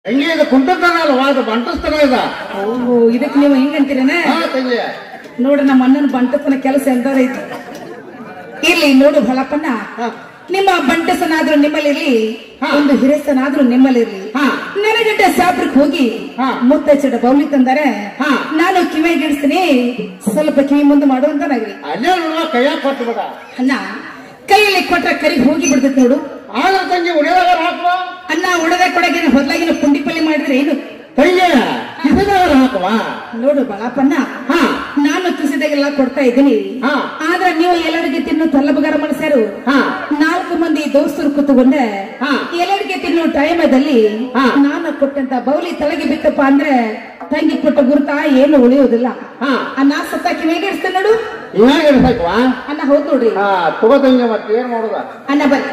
ತಂಗಿ ಇದು ಕುಂಟತನ ಅಲ್ಲ ವಾದ ಬಂಟಸ್ತನ ಇದ ಓಹೋ ಇದಕ್ಕೆ ನೀವು ಹೆಂಗಂತೀರನ ಹಾ ತಂಗಿ ನೋಡು ನಮ್ಮ ಅಣ್ಣನ ಬಂಟತನ ಕೆಲಸ ಎಂದೈತಿ ಇರ್ಲಿ ನೋಡು ಭಲಪ್ಪಣ್ಣ ಹಾ. ನಿಮ್ಮ ಬಂಟಸನಾದ್ರೂ ನಿಮ್ಮಲ್ಲಿರ್ಲಿ ಹಾ. ಒಂದು ಹಿರೇಸನಾದ್ರೂ ನಿಮ್ಮಲ್ಲಿರ್ಲಿ ಹಾ. ನನಗಂಟ ಸಾಬ್ರಕ್ ಹೋಗಿ ಹಾ. ಮುತ್ತಚ್ಚಿಡ ಬೌಲಿ ತಂದರೆ ಹಾ. ನಾನು ಕಿವಿ ಗಿಡಿಸ್ತೀನಿ ಸ್ವಲ್ಪ ಕಿವಿ ಮುಂದೆ ಮಾಡುವಂತ ನಗರಿ ಅಲ್ಲೇ ನೋಡುವ ಕೈಯಾಗ ಕೊಟ್ಟು ಬಿಡ ಅಣ್ಣ ಕೈಯಲ್ಲಿ ಕೊಟ್ರೆ ಕರಿ ಹೋಗಿ ಬಿಡ್ತೈತಿ ನೋಡು ಆದ್ರ ತಂಗಿ ಉಳಿದಾಗ ಹಾಕುವ ಅನ್ನ ಉಡದ ಕೊಡಗಿನ ಹೊದ್ಲಾಗಿನ ಪುಂಡಿ ಪಲ್ಲೆ ಮಾಡಿದ್ರೆ ಏನು ತಂಗಿ ಇದದಾಗ ಹಾಕುವ ನೋಡು ಬಳಪ್ಪಣ್ಣ ಹಾ ನಾನು ತುಸಿದಾಗೆಲ್ಲ ಕೊಡ್ತಾ ಇದ್ದೀನಿ ಹಾ. ಆದ್ರೆ ನೀವು ಎಲ್ಲರಿಗೆ ತಿನ್ನು ತಲ್ಲಬಗಾರ ಮನಸ್ಸಾರು ಹಾ ನಾಲ್ಕು ಮಂದಿ ದೋಸ್ತರು ಕೂತುಕೊಂಡ ಹಾ. ಎಲ್ಲರಿಗೆ ತಿನ್ನೋ ಟೈಮದಲ್ಲಿ ಹಾ. ನಾನು ಕೊಟ್ಟಂತ ಬೌಲಿ ತಲೆಗೆ ಬಿತ್ತಪ್ಪ ಅಂದ್ರೆ ತಂಗಿ ಕೊಟ್ಟ ಗುರುತ ಏನು ಉಳಿಯೋದಿಲ್ಲ ಹಾ ಅನ್ನ ಸತ್ತ ಕಿವಿಗೆ ಇಡ್ಸ್ತೇನೆ ನೋಡು ಇವಾಗ ಇರ್ಬೇಕು ಅನ್ನ ಹೌದ್ ನೋಡ್ರಿ ಹಾ ತಗೋ ತಂಗಿ ಮತ್ತೆ ಏನ್ ಮಾಡುದ ಅನ್ನ ಬರ್ರಿ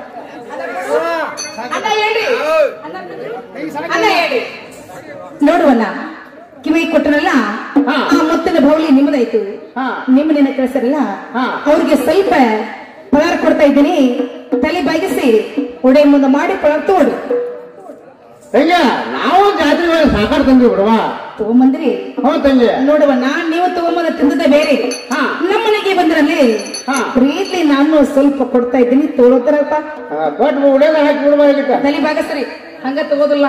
ಅನ್ನ ಹೇಳ್ರಿ ಅನ್ನ ಅನ್ನ ಹೇಳ್ರಿ ನೋಡುವನ್ನ ಕಿವಿ ಕೊಟ್ಟರಲ್ಲ ಹಾ. ಆ ಮುತ್ತಿನ ಬೌಲಿ ನಿಮ್ಮದಾಯ್ತು ಹಾ ನಿಮ್ಮ ನಿನ್ನ ಕಳಿಸರಲ್ಲ ಹಾ. ಅವ್ರಿಗೆ ಸ್ವಲ್ಪ ಪಗಾರ ಕೊಡ್ತಾ ಇದ್ದೀನಿ ತಲೆ ಬಾಗಿಸಿ ಒಡೆ ಮುಂದೆ ಮಾಡಿ ಪಗಾರ ತಗೊಂಡು ತಂಗಿ ನಾವು ಜಾತ್ರೆ ವೇಳೆ ಸಾಕಾರ ತಂದಿ ಬಿಡುವ ತಗೊಂಬಂದ್ರಿ ಹ್ಞೂ ತಂಗಿ ನೋಡುವ ನಾನ್ ನೀವು ತಗೊಂಬಂದ ತಿಂದದ ಬೇರೆ ಹಾ. ನಮ್ಮ ಮನೆಗೆ ಬಂದ್ರಲ್ಲಿ ಹಾ. ಪ್ರೀತಿ ನಾನು ಸ್ವಲ್ಪ ಕೊಡ್ತಾ ಇದ್ದೀನಿ ತೋಳೋತಾರಪ್ಪ ಹಾ, ಕೊಟ್ಟು ಉಡೇದ ಹಾಕಿ ಬಿಡುವ ಇದಕ್ಕೆ ತಲೆ ಬಾಗಸ್ರಿ ಹಂಗ ತಗೋದಿಲ್ಲ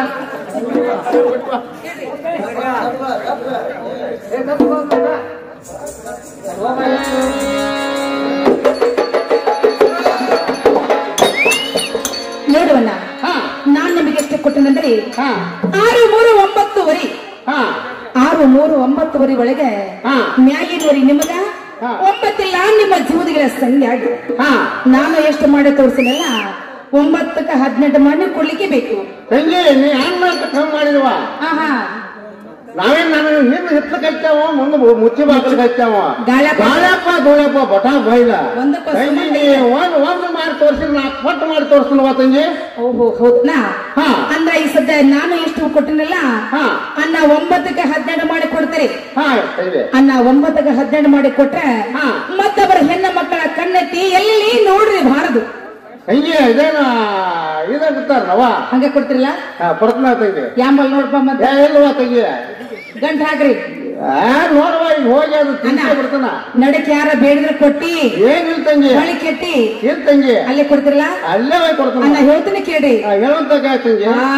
ನೋಡುವಣ್ಣ ಹಾ ನಾನ್ ನಿಮಗೆ ಎಷ್ಟು ಕೊಟ್ಟನಂದ್ರೆ ಹಾ ಆರು ಮೂರು ಒಂಬತ್ತುವರೆ ಹಾ ಆರು ಮೂರು ಒಂಬತ್ತುವರೆ ಒಳಗೆ ಹಾ. ಮ್ಯಾಗಿನವರಿ ನಿಮಗ ಹಾ. ಒಂಬತ್ತಿಲ್ಲ ನಿಮ್ಮ ಜೀವದಿಗಳ ಸಂಖ್ಯೆ ಆಗಿ ಹಾ ನಾನು ಎಷ್ಟು ಮಾಡಿ ತೋರಿಸಿನಲ್ಲ ಒಂಬತ್ತಕ್ಕ ಹದಿನೆಂಟು ಮಾಡಿ ಕೊಡ್ಲಿಕ್ಕೆ ಬೇಕು ತಂಗಿ ನೀ ಹ್ಯಾಂಗ್ ಮಾಡ್ತ ಕಮ್ಮಿ ಮಾಡಿದವ ಆಹಾ ನಾವೇನ್ ನಾನು ಹಿಂದ್ ಹಿತ್ಲ ಕಚ್ಚಾವ ಮುಂದೆ ಮುಚ್ಚಿ ಬಾಕಲ್ ಕಚ್ಚಾವ ಗಾಳ್ಯಪ್ಪ. ಗಾಳ್ಯಪ್ಪ ಗೋಳ್ಯಪ್ಪ ಬಟ ಬೈದ ಒಂದಕ್ಕ ತಂಗಿ ಸುಮ್ಮನೆ. ನೀ ಒಂದ್ ಒಂದ್ ಮಾಡಿ ತೋರ್ಸಿದ್ ನಾ ಕೊಟ್ಟು ಮಾಡಿ ತೋರ್ಸ್ತೀನವ ತಂಗಿ ಓಹೋ ಹೌದನಾ ಹಾ. ಅಂದ್ರ ಈ ಸದ್ಯ ನಾನು ಎಷ್ಟು ಕೊಟ್ಟಿನಲ್ಲ ಹಾ ಅನ್ನ ಒಂಬತ್ತಕ್ಕೆ ಹದಿನೆಂಟು ಮಾಡಿ ಕೊಡ್ತಾರೆ ಹಾ ತಂಗಿ ಅನ್ನ ಒಂಬತ್ತಕ್ಕೆ ಹದಿನೆಂಟು ಮಾಡಿ ಕೊಟ್ರೆ ಹಾ. ಮತ್ತೊಬ್ಬರ ಹೆಣ್ಣ ಮಕ್ಕಳ ಕಣ್ಣೆತ್ತಿ ಎಲ್ಲಿ ನೋಡ್ರಿ ಬಾರದು ತಂಗಿ ಇದೇನ ಇದಾಗುತ್ತಾರ ನವ ಹಂಗ ಕೊಡ್ತಿರಲ್ಲ ಹಾ ಬರ್ತನ ತಂಗಿ ಯಾಂಬಲ್ ನೋಡ್ಪ ಮತ್ತೆ ಏ ಇಲ್ವಾ ತಂಗಿ ಗಂಟ್ ಹಾಕ್ರಿ ಆ ನೋಡುವ ಈಗ ಹೋಗಿ ಅದು ಅಣ್ಣ ತಿಂತ ಬಿಡ್ತಾನ ನಡಕ್ ಯಾರ ಬೇಡಿದ್ರೆ ಕೊಟ್ಟಿ ಏನಿಲ್ಲ ತಂಗಿ ಹೊಳಿ ಕೆಟ್ಟಿ ಏನ್ ತಂಗಿ ಅಲ್ಲೇ ಕೊಡ್ತಿರಲ್ಲ ಅಲ್ಲೇ ಹೋಗಿ ಕೊಡ್ತಾನ ಅನ್ನ ಹೇಳ್ತೀನಿ ಕೇಳಿ ಹೇಳುವಂತ ತಂಗಿ ಆ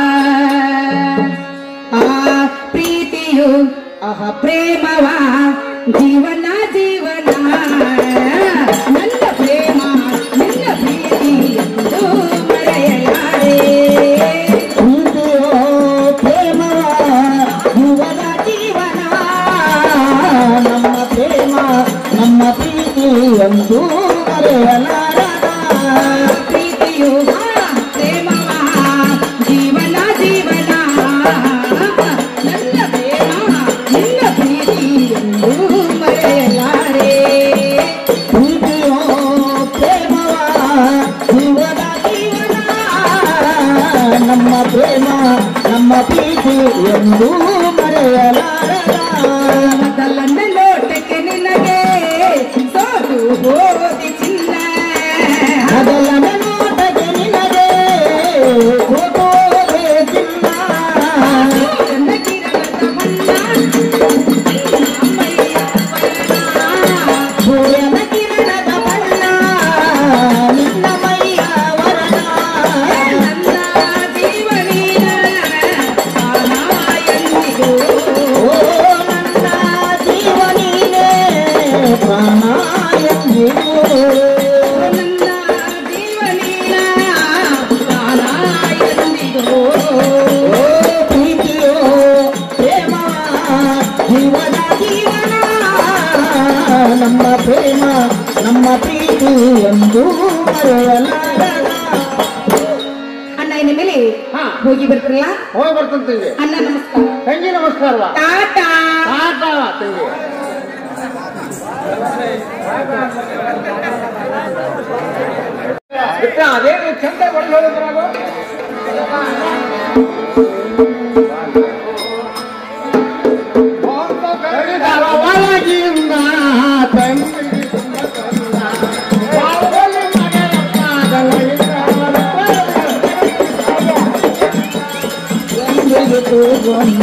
ಆ ಪ್ರೀತಿಯು ಅಹ ಪ್ರೇಮವ ಜೀವನ ಜೀವನ ನನ್ನ ಪ್ರೇಮ ನಿನ್ನ ಪ್ರೀತಿ ಎಂದು ಮರೆಯಲಾರೆ ಪ್ರೀತಿಯೋ ಪ್ರೇಮವ ಜೀವನ ಜೀವನ ನಮ್ಮ ಪ್ರೇಮ ನಮ್ಮ ಪ್ರೀತಿ ಎಂದು ಮರೆಯಲಾರದ ಪ್ರೀತಿಯು ಆ ಪ್ರೇಮವ ಜೀವನ ಜೀವನ ನನ್ನ ಪ್ರೇಮ ನಿನ್ನ ಪ್ರೀತಿ ಎಂದು ಮರೆಯಲಾರೆ ಪ್ರೀತಿಯೋ ಪ್ರೇಮವ ಜೀವನ ಜೀವನ ನಮ್ಮ ಪ್ರೇಮ ನಮ್ಮ ಪ್ರೀತಿ ಎಂದು ಮರೆಯಲಾರದ ಮೊದಲನ್ನ ನೋಟಕ್ಕೆ ನಿನಗೆ ಸೋತು ಹೋದಿ ಚಿನ್ನ ಮೊದಲ ನೋಟಕ್ಕೆ ನಿನಗೆ ಹೋಗೋದೆ ಚಿನ್ನ ನನ್ನ ಕಿರಣದ ಬಣ್ಣ, ಅಮ್ಮಯ್ಯ ವರ್ಣ. ಸೂರ್ಯನ ಕಿರಣದ ಬಣ್ಣ ನಿನ್ನ ಮೈಯ ವರ್ಣ ನನ್ನ ಜೀವನೀನ ಪ್ರಾಣ ಎಂದಿಗೂ. ಓ ನನ್ನ ಜೀವ ನೀನೇ ಪ್ರಾಣ ಎಂದಿಗೂ. ನನ್ನ ಜೀವನೀನ ಪ್ರಾಣ ಎಂದಿಗೂ. ಓ ಪ್ರೀತಿಯೋ ಪ್ರೇಮವ ಜೀವನ ಜೀವನ ನಮ್ಮ ಪ್ರೇಮ ನಮ್ಮ ಪ್ರೀತಿ ಎಂದು ಮರೆಯಲಾರದ ಅಣ್ಣ ಇನ್ನು ಮೇಲೆ ಹಾ. ಹೋಗಿ ಬರ್ತಿರಲ್ಲ ಹೋಗಿ ಬರ್ತಾನೆ ತಂಗಿ ಅಣ್ಣ ನಮಸ್ಕಾರ ತಂಗಿ ನಮಸ್ಕಾರವಾ ಟಾಟಾ ಆಟ ತಂಗಿ ಅದೇನು ಚಂದ ಹೊಡೆದು ಹೇಳಿದ್ರ ಒಳಗಿಂದ ತಂಗಿ ಬಾವಲಿ ಮನೆಯ ಪಾದಗಳಿಂದ ಆಯಿತು ಗೊಂದ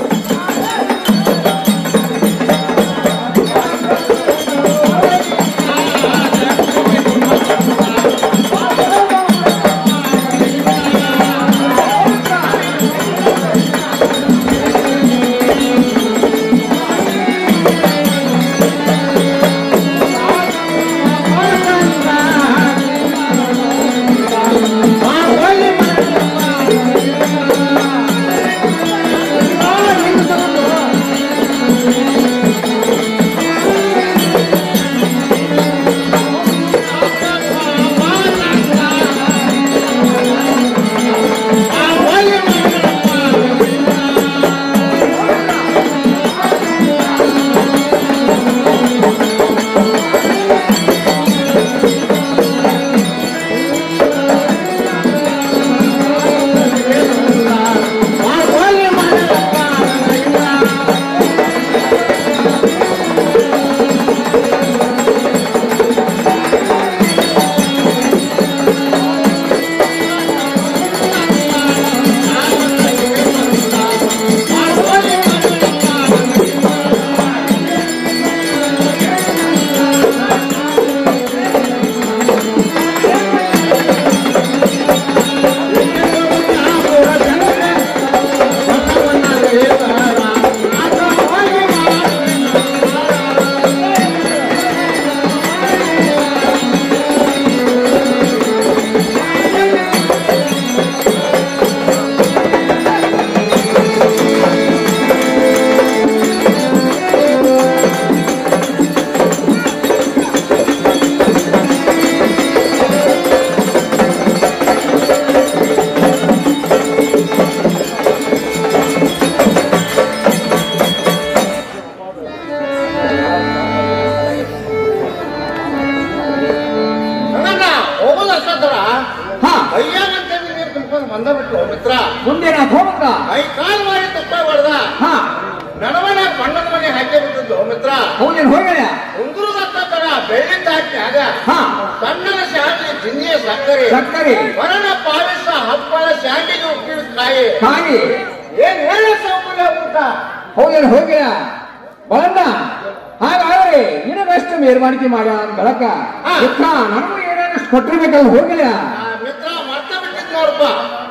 ನನ್ನ ಹೋಗೋದು ಅಷ್ಟರ ಹಾ ಅಯ್ಯಾನಂತ ನೀರು ತುಂಬ್ಕೊಂಡು ಬಂದ ಬಿಟ್ಟು ಮಿತ್ರ ಮುಂದೆ ನಾ ಹೋಗ್ಬೇಕ ಐ ಕಾಲ್ ಮಾರಿ ತುಪ್ಪ ಹೊಡೆದ ಹಾ ನಡವನ ಬಣ್ಣದ ಮನೆ ಹಾಕಿ ಬಿಟ್ಟಿದ್ದು ಮಿತ್ರ ಹೌದೇನು ಹೋಗ್ಯಾಳ ಕುಂದ್ರದ ಹತ್ತರ ಬೆಳ್ಳಿ ತಾಟ್ನ್ಯಾಗ ಹಾ ಸಣ್ಣನ ಶಾಂತಿ ಜಿಂಜಿಯ ಸಕ್ಕರೆ ಸಕ್ಕರೆ ವರನ ಪಾಲಿಸ ಹಪ್ಪಳ ಶಾಂತಿಗೆ ಉಪ್ಪಿನ ಕಾಯಿ ಕಾಯಿ ಏನ್ ಹೇಳ ಸೌಕರ್ಯ ಊಟ ಹೌದೇನು ಹೋಗ್ಯಾಳ ಬಲಣ್ಣ ಹಾಗಾದ್ರೆ ನಿನಗಷ್ಟು ಮೇಲ್ಮಾಣಿಕೆ ಮಾಡ ಬಳಕ ಹಾ. ಮಿತ್ರ ನನಗೂ ಏನೇನಷ್ಟು ಕೊಟ್ಟಿರ್ಬೇಕಲ್ಲ ಹೋಗಿಲ್ಲ ಆ ಮಿತ್ರ ಮರ್ತ ಬಿಟ್ಟಿದ್ ನೋಡಪ್ಪ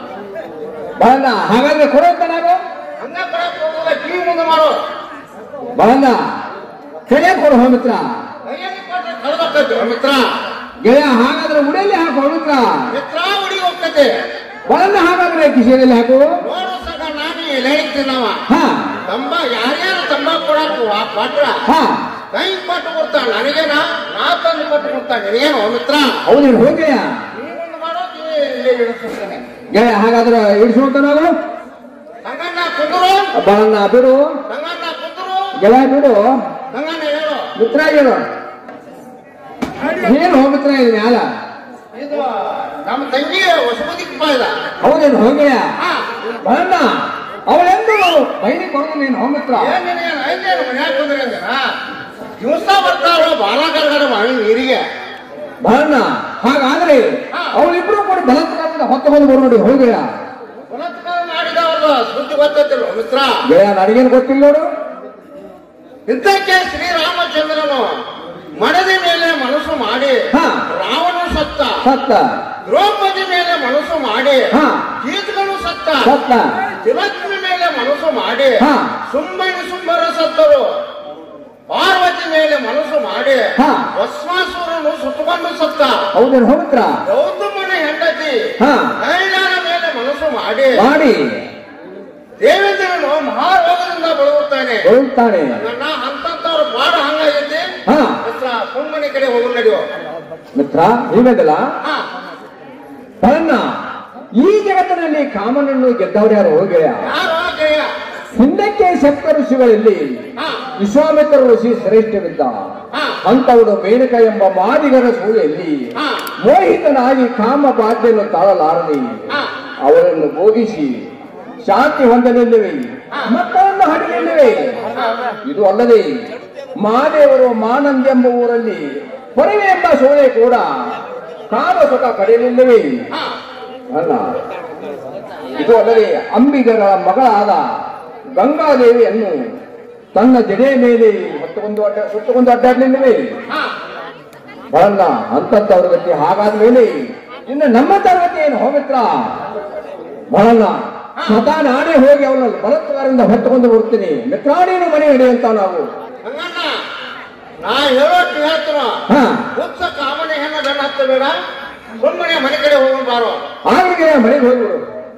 ಬಲಣ್ಣ ಹಾಗಾದ್ರೆ ಕೊಡೋಂತ ನಾನು ಹಂಗ ಕೊಡಕ್ ಹೋಗೋದ ಕಿವಿ ಮುಂದೆ ಮಾಡು ಬಲಣ್ಣ ಸರಿಯಾಗಿ ಕೊಡು ಹೋ ಮಿತ್ರ ಕೈಯಲ್ಲಿ ಕೊಟ್ರೆ ಕಳ್ದಕ್ಕೈತಿ ಮಿತ್ರ ಗೆಳೆಯ ಹಾಗಾದ್ರೆ ಉಡಲ್ಲಿ ಹಾಕು ಮಿತ್ರ ಮಿತ್ರ ಉಡಿ ಹೋಗ್ತೈತಿ ಬಲಣ್ಣ ಹಾಗಾದ್ರೆ ಕಿಶೆಯಲ್ಲಿ ಹಾಕು ನೋಡು ಸಗ ನಾನು ಎಲೆ ಇಡ್ತೀನವ ಹಾ ತಂಬ ಯಾರ್ಯಾರು ತಂಬಾಕು ಕೊಡಾಕು ಆ ಕೊಟ್ರ ಹಾ ಕೈ ಕೊಟ್ಟು ಕೊಡ್ತಾನ ನನಗೇನ ನಾ ತಂದು ಕೊಟ್ಟು ಕೊಡ್ತಾನೆ ನೀನೇನು ಮಿತ್ರ ಹೌದೇನು ಹೋಗ್ಯಾಳ ನೀ ಮುಂದೆ ಮಾಡೋ ಕಿವಿ ಇಲ್ಲೇ ಇಳಿಸ್ತಾನೆ ಗೆಳೆಯ ಹಾಗಾದ್ರೆ ಇಳಿಸುವಂತ ನಾವು ಹಂಗನ್ನ ಕುಂದ್ರು ಬಲಣ್ಣ ಬಿಡು ಹಂಗನ್ನ ಕುಂದ್ರು ಗೆಳೆಯ ಬಿಡು ಹಂಗನ್ನ ಹೇಳು ಮಿತ್ರ ಹೇಳು ಏನು ಹೋ ಮಿತ್ರ ಇದು ಮ್ಯಾಲ ಇದು ನಮ್ಮ ತಂಗಿ ಹೊಸಬದಿಕ್ ಬಾಯ್ದ ಹೌದೇನು ಹೋಗ್ಯಾಳ ಹಾ ಬಲಣ್ಣ ಅವಳೆಂದು ಬೈನಿ ಕೊಡೋದು ನೀನು ಹೋ ಮಿತ್ರ ಏನ್ ನೀನೇನು ಐದೇನು ಮನ್ಯಾಗ ಬಂದ್ರೆ ಅಂದನ ದಿವಸ ಬರ್ತಾಳ ಬಾಳ ಗರ್ಗಡೆ ಮಾಡಿ ನೀರಿಗೆ ಬಲಣ್ಣ ಹಾಗಾದ್ರೆ ಅವಳಿಬ್ರು ಕೂಡ ಬಲತ್ಕಾರದಿಂದ ಹೊತ್ತು ಬಂದು ಬರು ನೋಡಿ ಹೋಗ್ಯಾಳ ಬಲಾತ್ಕಾರ ಮಾಡಿದವ್ರಲ್ಲ ಸುದ್ದಿ ಗೊತ್ತಿಲ್ಲ ಮಿತ್ರ ಗೆಳೆಯ ನನಗೇನು ಗೊತ್ತಿಲ್ಲ ನೋಡು ಇಂಥಕ್ಕೆ ಶ್ರೀರಾಮಚಂದ್ರನು ಮಡದಿ ಮೇಲೆ ಮನಸ್ಸು ಮಾಡಿ ಹಾ. ರಾವಣ ಸತ್ತ ಸತ್ತ ದ್ರೌಪದಿ ಮೇಲೆ ಮನಸ್ಸು ಮಾಡಿ ಹಾ. ಗೀತಗಳು ಸತ್ತ ಸತ್ತ ತಿಲಕ್ಷ್ಮಿ ಮೇಲೆ ಮನಸ್ಸು ಮಾಡಿ ಹಾ. ಸುಂಬನಿ ಸುಂಬರ ಸತ್ತರು ಪಾರ್ವತಿ ಮೇಲೆ ಮನಸ್ಸು ಮಾಡಿ ಹಾ. ಭಸ್ಮಾಸುರನು ಸುತ್ತಕೊಂಡು ಸತ್ತ ಹೌದೇನು ಹೋ ಮಿತ್ರ ಗೌತಮನ ಹೆಂಡತಿ ಹಾ. ಕೈಲಾರ ಮೇಲೆ ಮನಸ್ಸು ಮಾಡಿ ಮಾಡಿ ದೇವೇಂದ್ರನು ಮಹಾರೋಗದಿಂದ ಬಳಲುತ್ತಾನೆ ಬರುತ್ತಾನೆ ನನ್ನ ಅಂತವ್ರ ಬಾಡ ಹಂಗಾಗೈತಿ ಹಾ ಹತ್ರ ಸುಮ್ಮನೆ ಕಡೆ ಹೋಗಿ ನಡೆಯುವ ಮಿತ್ರ ನೀವೆಂದಲ್ಲ ಹಾ ಬಲಣ್ಣ ಈ ಜಗತ್ತಿನಲ್ಲಿ ಕಾಮನನ್ನು ಗೆದ್ದವರು ಯಾರು ಹೋಗ್ಯಾಳ ಯಾರು ಗೆಳೆಯ ಹಿಂದಕ್ಕೆ ಸಪ್ತ ಋಷಿಗಳಲ್ಲಿ ಹಾ ವಿಶ್ವಾಮಿತ್ರ ಋಷಿ ಶ್ರೇಷ್ಠವಿದ್ದ ಹಾ ಅಂತವನು ಮೇನಕ ಎಂಬ ಮಾದಿಗರ ಸೂಳೆಯಲ್ಲಿ ಹಾ ಮೋಹಿತನಾಗಿ ಕಾಮ ಬಾಧ್ಯೆಯನ್ನು ತಾಳಲಾರದೆ ಹಾ ಅವರನ್ನು ಭೋಗಿಸಿ ಶಾಂತಿ ಹೊಂದಲಿಲ್ಲವೇ ಮಕ್ಕಳನ್ನು ಹಡಿಲಿಲ್ಲವೇ ಇದು ಅಲ್ಲದೆ ಮಹಾದೇವರು ಮಾನಂದ್ ಎಂಬ ಊರಲ್ಲಿ ಹೊರವೆ ಎಂಬ ಸೋಳೆ ಕೂಡ ಕಾಮ ಸುಖ ಪಡೆಯಲಿಲ್ಲವೇ ಹಾ ಅಲ್ಲ ಇದು ಅಲ್ಲದೆ ಅಂಬಿಗರ ಮಗಳಾದ ಗಂಗಾದೇವಿಯನ್ನು ತನ್ನ ಜಡೆ ಮೇಲೆ ಹೊತ್ತುಕೊಂಡು ಅಡ್ಡ ಸುತ್ತಕೊಂಡು ಅಡ್ಡಾಡ್ಲಿಲ್ಲವೇ ಹಾ ಬರಲ್ಲ ಅಂತ ತರಗತಿ ಹಾಗಾದ ಮೇಲೆ ಇನ್ನು ನಮ್ಮ ತರಗತಿ ಏನು ಹೋಮಿತ್ರ ಬರಲ್ಲ ಸ್ವತಃ ನಾನೇ ಹೋಗಿ ಅವನ ಬಲತ್ಕಾರದಿಂದ ಹೊತ್ತುಕೊಂಡು ಬರ್ತೀನಿ ಮಿತ್ರಾಣಿನ ಮನೆ ಹಿಡಿಯಂತ ನಾವು ಹಂಗಣ್ಣ ನಾ ಹೇಳೋಟ್ ಹೇಳ್ತೀನೋ ಹಾ ಹುಚ್ಚ ಕಾಮನೆ ಹೆಣ್ಣ ಬೆನ್ನ ಹತ್ತ ಬೇಡ ಸುಮ್ಮನೆ ಮನೆ ಕಡೆ ಹೋಗೋಣ ಬಾರೋ ಆಮೇಲೆ ಮನೆಗೆ ಹೋಗ್ಬಿಡು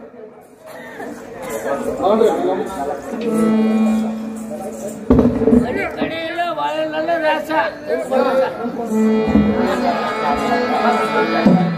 ಕಡೆಯಲ್ಲ ಬಾಳೆ ರಾಸ